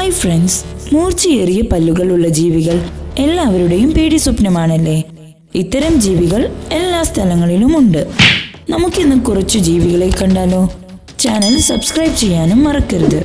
hi friends മൂർച്ചയേറിയ പല്ലുകളുള്ള ജീവികൾ എല്ലാവരുടെയും പേടി സ്വപ്നമാണല്ലേ ഇത്തരം ജീവികൾ എല്ലാ സ്ഥലങ്ങളിലും ഉണ്ട് നമുക്കിന്ന് കുറച്ചു ജീവികളെ കണ്ടാലോ ചാനൽ സബ്സ്ക്രൈബ് ചെയ്യാനും മറക്കരുത്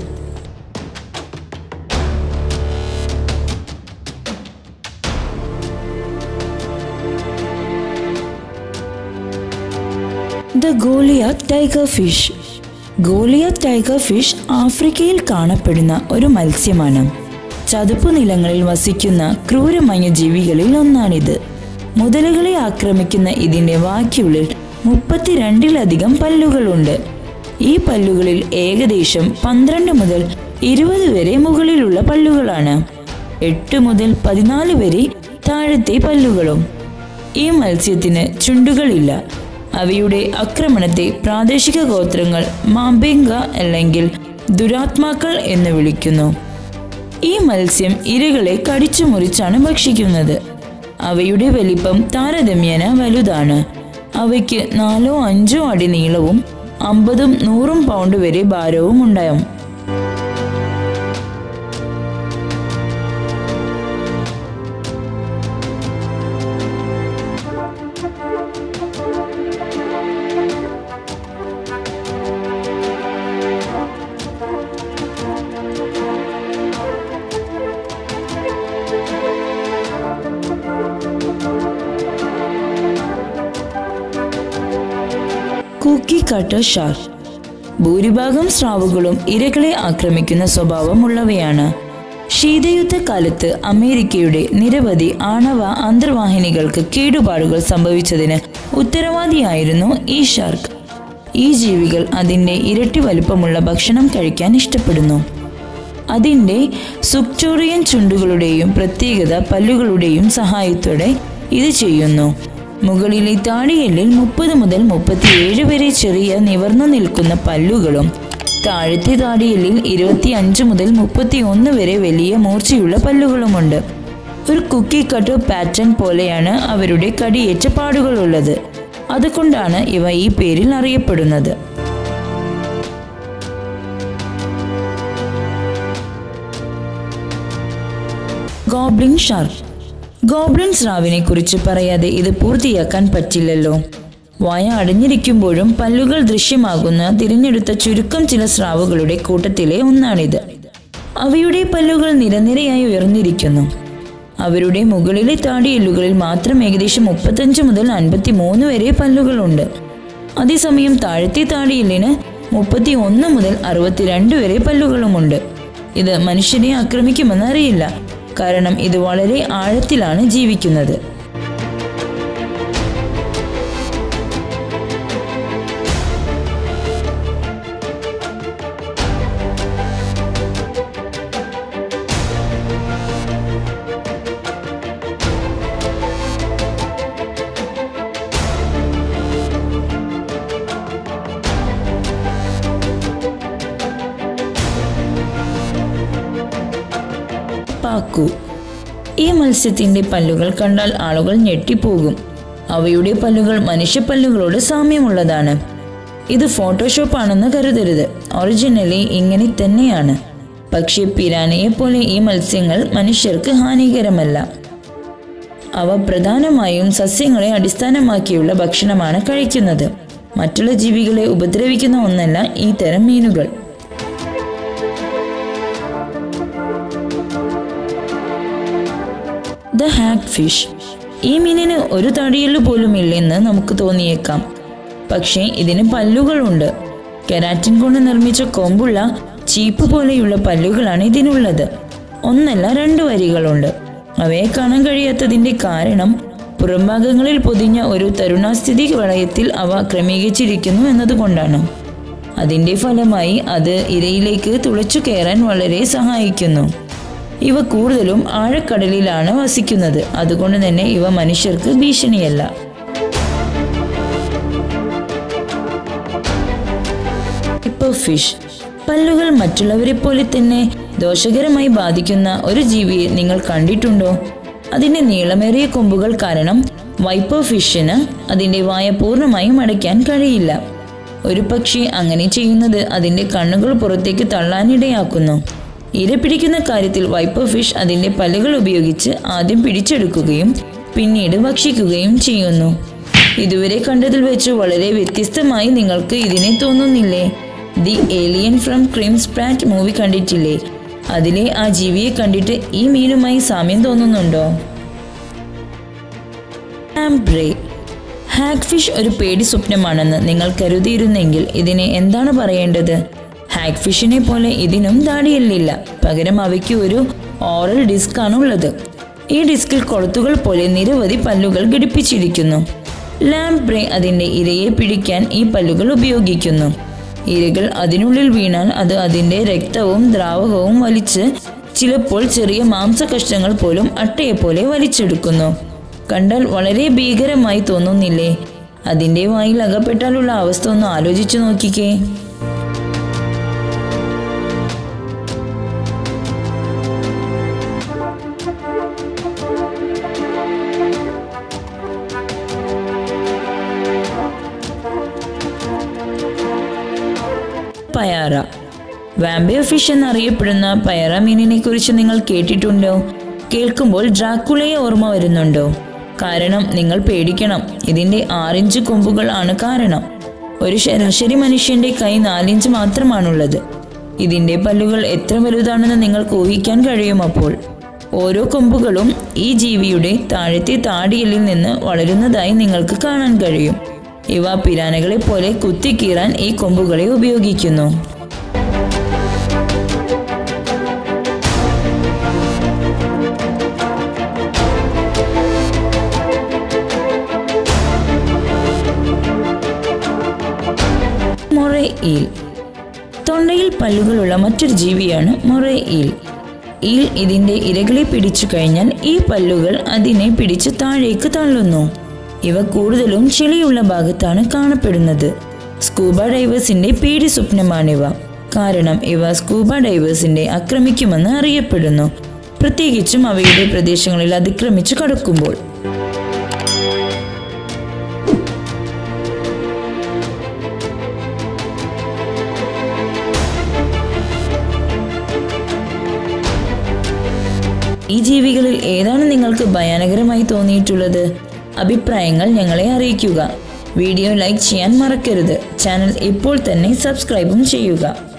the goliath tiger fish goliath tiger fish ആഫ്രിക്കയിൽ കാണപ്പെടുന്ന ഒരു മത്സ്യമാണ് ചതുപ്പു നിലങ്ങളിൽ വസിക്കുന്ന ക്രൂരമായ ജീവികളിൽ ഒന്നാണിത് മുതലുകളെ ആക്രമിക്കുന്ന ഇതിന്റെ വാക്കുള്ളിൽ മുപ്പത്തിരണ്ടിലധികം പല്ലുകളുണ്ട് ഈ പല്ലുകളിൽ ഏകദേശം പന്ത്രണ്ട് മുതൽ ഇരുപത് വരെ മുകളിലുള്ള പല്ലുകളാണ് എട്ട് മുതൽ പതിനാല് വരെ താഴത്തെ പല്ലുകളും ഈ മത്സ്യത്തിന് ചുണ്ടുകളില്ല അവയുടെ ആക്രമണത്തെ പ്രാദേശിക ഗോത്രങ്ങൾ മാമ്പേങ്ക അല്ലെങ്കിൽ ദുരാത്മാക്കൾ എന്ന് വിളിക്കുന്നു ഈ മത്സ്യം ഇരകളെ കടിച്ചു മുറിച്ചാണ് ഭക്ഷിക്കുന്നത് അവയുടെ വലിപ്പം താരതമ്യേന വലുതാണ് അവയ്ക്ക് നാലോ അഞ്ചോ അടി നീളവും അമ്പതും നൂറും പൗണ്ട് വരെ ഭാരവും ഉണ്ടാകും കൂക്കി കട്ടർ ഷാർക്ക് ഭൂരിഭാഗം സ്രാവുകളും ഇരകളെ ആക്രമിക്കുന്ന സ്വഭാവമുള്ളവയാണ് ശീതയുദ്ധകാലത്ത് അമേരിക്കയുടെ നിരവധി ആണവ അന്തർവാഹിനികൾക്ക് കേടുപാടുകൾ സംഭവിച്ചതിന് ഉത്തരവാദിയായിരുന്നു ഈ ഷാർക്ക് ഈ ജീവികൾ അതിൻ്റെ ഇരട്ടി വലുപ്പമുള്ള ഭക്ഷണം കഴിക്കാൻ ഇഷ്ടപ്പെടുന്നു അതിൻ്റെ സുക്ചോറിയൻ ചുണ്ടുകളുടെയും പ്രത്യേകത പല്ലുകളുടെയും സഹായത്തോടെ ഇത് ചെയ്യുന്നു മുകളിലെ താടിയെല്ലിൽ മുപ്പത് മുതൽ മുപ്പത്തിയേഴ് വരെ ചെറിയ നിവർന്നു നിൽക്കുന്ന പല്ലുകളും താഴത്തെ താടിയെല്ലിൽ ഇരുപത്തി അഞ്ച് മുതൽ മുപ്പത്തി ഒന്ന് വരെ വലിയ മൂർച്ചയുള്ള പല്ലുകളുമുണ്ട് ഒരു കുക്കി കട്ട് പാറ്റേൺ പോലെയാണ് അവരുടെ കടിയേറ്റ പാടുകളുള്ളത് അതുകൊണ്ടാണ് ഇവ ഈ പേരിൽ അറിയപ്പെടുന്നത് ഗോബ്ലിൻ ഷാർക്ക് ഗോബ്ലിൻ സ്രാവിനെ കുറിച്ച് പറയാതെ ഇത് പൂർത്തിയാക്കാൻ പറ്റില്ലല്ലോ വായ അടഞ്ഞിരിക്കുമ്പോഴും പല്ലുകൾ ദൃശ്യമാകുന്ന തിരഞ്ഞെടുത്ത ചുരുക്കം ചില സ്രാവുകളുടെ കൂട്ടത്തിലെ ഒന്നാണിത് അവയുടെ പല്ലുകൾ നിരനിരയായി ഉയർന്നിരിക്കുന്നു അവരുടെ മുകളിലെ താടിയെല്ലുകളിൽ മാത്രം ഏകദേശം മുപ്പത്തഞ്ച് മുതൽ അൻപത്തി മൂന്ന് വരെ പല്ലുകളുണ്ട് അതേസമയം താഴത്തെ താടിയെല്ലിന് മുപ്പത്തി ഒന്ന് മുതൽ അറുപത്തിരണ്ട് വരെ പല്ലുകളുമുണ്ട് ഇത് മനുഷ്യനെ ആക്രമിക്കുമെന്ന് അറിയില്ല കാരണം ഇത് വളരെ ആഴത്തിലാണ് ജീവിക്കുന്നത് പാക്കു ഈ മത്സ്യത്തിന്റെ പല്ലുകൾ കണ്ടാൽ ആളുകൾ ഞെട്ടിപ്പോകും അവയുടെ പല്ലുകൾ മനുഷ്യപ്പല്ലുകളോട് സാമ്യമുള്ളതാണ് ഇത് ഫോട്ടോഷോപ്പ് ആണെന്ന് കരുതരുത് ഒറിജിനലി ഇങ്ങനെ തന്നെയാണ് പക്ഷേ പിരാനയെ പോലെ ഈ മത്സ്യങ്ങൾ മനുഷ്യർക്ക് ഹാനികരമല്ല അവ പ്രധാനമായും സസ്യങ്ങളെ അടിസ്ഥാനമാക്കിയുള്ള ഭക്ഷണമാണ് കഴിക്കുന്നത് മറ്റുള്ള ജീവികളെ ഉപദ്രവിക്കുന്ന ഒന്നല്ല ഈ തരം മീനുകൾ ദ ഹാഗ് ഫിഷ് ഈ മീനിന് ഒരു തടിയല്ലു പോലും ഇല്ലെന്ന് നമുക്ക് തോന്നിയേക്കാം പക്ഷേ ഇതിന് പല്ലുകളുണ്ട് കെരാറ്റിൻ കൊണ്ട് നിർമ്മിച്ച കൊമ്പുള്ള ചീപ്പ് പോലെയുള്ള പല്ലുകളാണ് ഇതിനുള്ളത് ഒന്നല്ല രണ്ട് വരികളുണ്ട് അവയെ കാണാൻ കഴിയാത്തതിന്റെ കാരണം പുറംഭാഗങ്ങളിൽ പൊതിഞ്ഞ ഒരു തരുണാസ്ഥിതി വളയത്തിൽ അവ ക്രമീകരിച്ചിരിക്കുന്നു എന്നതുകൊണ്ടാണ് അതിന്റെ ഫലമായി അത് ഇരയിലേക്ക് തുളച്ചു കയറാൻ വളരെ സഹായിക്കുന്നു ഇവ കൂടുതലും ആഴക്കടലിലാണ് വസിക്കുന്നത് അതുകൊണ്ട് തന്നെ ഇവ മനുഷ്യർക്ക് ഭീഷണിയല്ല ഇപ്പോൾ ഫിഷ് പല്ലുകൾ മറ്റുള്ളവരെ പോലെ തന്നെ ദോഷകരമായി ബാധിക്കുന്ന ഒരു ജീവിയെ നിങ്ങൾ കണ്ടിട്ടുണ്ടോ അതിന്റെ നീളമേറിയ കൊമ്പുകൾ കാരണം വൈപ്പർ ഫിഷിന് അതിന്റെ വായ പൂർണ്ണമായും അടയ്ക്കാൻ കഴിയില്ല ഒരു പക്ഷി അങ്ങനെ ചെയ്യുന്നത് അതിന്റെ കണ്ണുകൾ പുറത്തേക്ക് തള്ളാനിടയാക്കുന്നു ഇര പിടിക്കുന്ന കാര്യത്തിൽ വൈപ്പർ ഫിഷ് അതിന്റെ പല്ലുകൾ ഉപയോഗിച്ച് ആദ്യം പിടിച്ചെടുക്കുകയും പിന്നീട് ഭക്ഷിക്കുകയും ചെയ്യുന്നു ഇതുവരെ കണ്ടതിൽ വെച്ച് വളരെ വ്യത്യസ്തമായി നിങ്ങൾക്ക് ഇതിനെ തോന്നുന്നില്ലേ the alien from cream sprat movie കണ്ടിട്ടില്ലേ അതിലെ ആ ജീവിയെ കണ്ടിട്ട് ഈ മീനുമായി സാമ്യം തോന്നുന്നുണ്ടോ ആംബ്രേ ഹാഗ് ഫിഷ് ഒരു പേടി സ്വപ്നമാണെന്ന് നിങ്ങൾ കരുതിയിരുന്നെങ്കിൽ ഇതിനെ എന്താണ് പറയേണ്ടത് ഹാഗ് ഫിഷിനെ പോലെ ഇതിനും താടിയല്ലില്ല പകരം അവയ്ക്ക് ഒരു ഓറൽ ഡിസ്ക് ആണ് ഉള്ളത് ഈ ഡിസ്കിൽ കൊളുത്തുകൾ പോലെ നിരവധി പല്ലുകൾ ഘടിപ്പിച്ചിരിക്കുന്നു ലാംബ്രേ അതിന്റെ ഇരയെ പിടിക്കാൻ ഈ പല്ലുകൾ ഉപയോഗിക്കുന്നു ഇരകൾ അതിനുള്ളിൽ വീണാൽ അത് അതിന്റെ രക്തവും ദ്രാവകവും വലിച്ച് ചിലപ്പോൾ ചെറിയ മാംസകഷ്ണങ്ങൾ പോലും അട്ടയെപ്പോലെ വലിച്ചെടുക്കുന്നു കണ്ടാൽ വളരെ ഭീകരമായി തോന്നുന്നില്ലേ അതിന്റെ വായിൽ അകപ്പെട്ടാലുള്ള അവസ്ഥ ഒന്ന് ആലോചിച്ചു നോക്കിക്കേ പയാറ വാമ്പയർ ഫിഷ് എന്നറിയപ്പെടുന്ന പയറ മീനിനെ കുറിച്ച് നിങ്ങൾ കേട്ടിട്ടുണ്ടോ കേൾക്കുമ്പോൾ ഡ്രാക്കുളയെ ഓർമ്മ വരുന്നുണ്ടോ കാരണം നിങ്ങൾ പേടിക്കണം ഇതിന്റെ ആറിഞ്ച് കൊമ്പുകൾ ആണ് കാരണം ഒരു ശരാശരി മനുഷ്യന്റെ കൈ നാലിഞ്ച് മാത്രമാണുള്ളത് ഇതിന്റെ പല്ലുകൾ എത്ര വലുതാണെന്ന് നിങ്ങൾക്ക് ഊഹിക്കാൻ കഴിയും അപ്പോൾ ഓരോ കൊമ്പുകളും ഈ ജീവിയുടെ താഴത്തെ താടിയലിൽ നിന്ന് വളരുന്നതായി നിങ്ങൾക്ക് കാണാൻ കഴിയും ഇവ പിരാനകളെ പോലെ കുത്തിക്കീറാൻ ഈ കൊമ്പുകളെ ഉപയോഗിക്കുന്നു മൊറേ ഈൽ തൊണ്ടയിൽ പല്ലുകളുള്ള മറ്റൊരു ജീവിയാണ് മൊറേ ഈൽ ഈൽ ഇതിന്റെ ഇരകളെ പിടിച്ചു കഴിഞ്ഞാൽ ഈ പല്ലുകൾ അതിനെ പിടിച്ച് താഴേക്ക് തള്ളുന്നു ഇവ കൂടുതലും ചെളിയുള്ള ഭാഗത്താണ് കാണപ്പെടുന്നത് സ്കൂബ ഡൈവേഴ്സിന്റെ പേടി സ്വപ്നമാണിവ കാരണം ഇവ സ്കൂബ ഡൈവേഴ്സിന്റെ ആക്രമിക്കുമെന്ന് അറിയപ്പെടുന്നു പ്രത്യേകിച്ചും അവയുടെ പ്രദേശങ്ങളിൽ അതിക്രമിച്ചു കടക്കുമ്പോൾ ഈ ജീവികളിൽ ഏതാണ് നിങ്ങൾക്ക് ഭയാനകരമായി തോന്നിയിട്ടുള്ളത് അഭിപ്രായങ്ങൾ ഞങ്ങളെ അറിയിക്കുക വീഡിയോ ലൈക്ക് ചെയ്യാൻ മറക്കരുത് ചാനൽ ഇപ്പോൾ തന്നെ സബ്സ്ക്രൈബും ചെയ്യുക